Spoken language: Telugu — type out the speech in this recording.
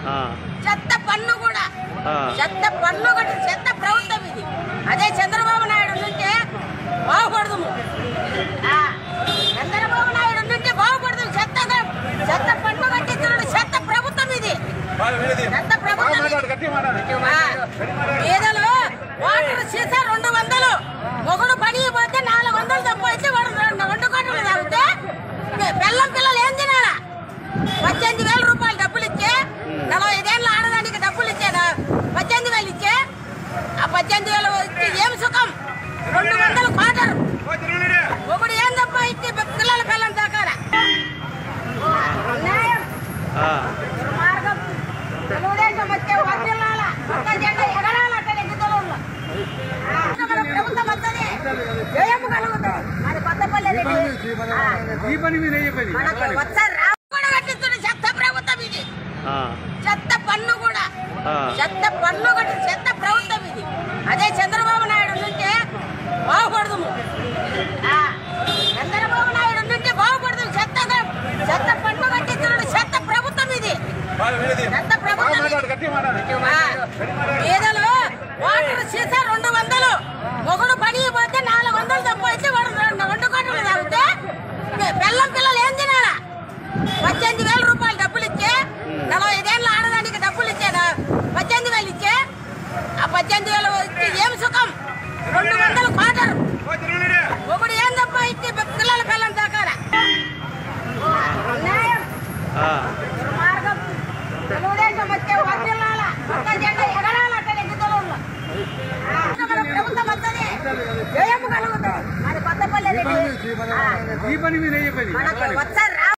ఆ, చెత్త పన్ను కూడా ఆ. చెత్త పన్ను కట్టి చెత్త ప్రభుత్వం ఇది అదే చంద్రబాబు నాయుడు నుంటే బాగుపడదు ఆ, చంద్రబాబు నాయుడు నుంటే బాగుపడదు చెత్త చెత్త పన్ను కట్టించిన చెత్త ప్రభుత్వం ఇది చెత్త ప్రభుత్వం ఇది. ఆ, పేదలు వాటర్ సీసా రెండు వందలు మొగుడు పని పోతే నాలుగు వందలు తక్కువ అయితే వాడు రెండు రెండు కోట్లు తాగితే బెల్లం పిల్లలు ఏం తినాలా పద్దెనిమిది వేల రూపాయలు డబ్బులు ఇచ్చే నలభై ఐదేళ్ళ ఆడదానికి డబ్బులు ఇచ్చేదా పద్దెనిమిది వేలు ఇచ్చే ఆ పద్దెనిమిది వేలు ఇచ్చి ఏం సుఖం రెండు వందలు క్వార్టర్ ఒకడు ఏం తప్ప ఇచ్చి పిల్లల పిల్లలు తాకాల అన్యాయం ఆ, మార్గం తెలుగుదేశం వచ్చే వర్దిల్లాల కొత్త జెండా ఎగరాల అక్కడ ఎగ్గుతలలో ప్రభుత్వం వస్తుంది జయం కలుగుతుంది మరి కొత్తపల్లి రెడ్డి ఆ, ఈ పని మీద ఏ పని మనకి వచ్చారు రా కూడా కట్టిస్తున్న చెత్త ప్రభుత్వం ఇది ఆ, చెత్త పన్ను కూడా ఆ. చెత్త పన్ను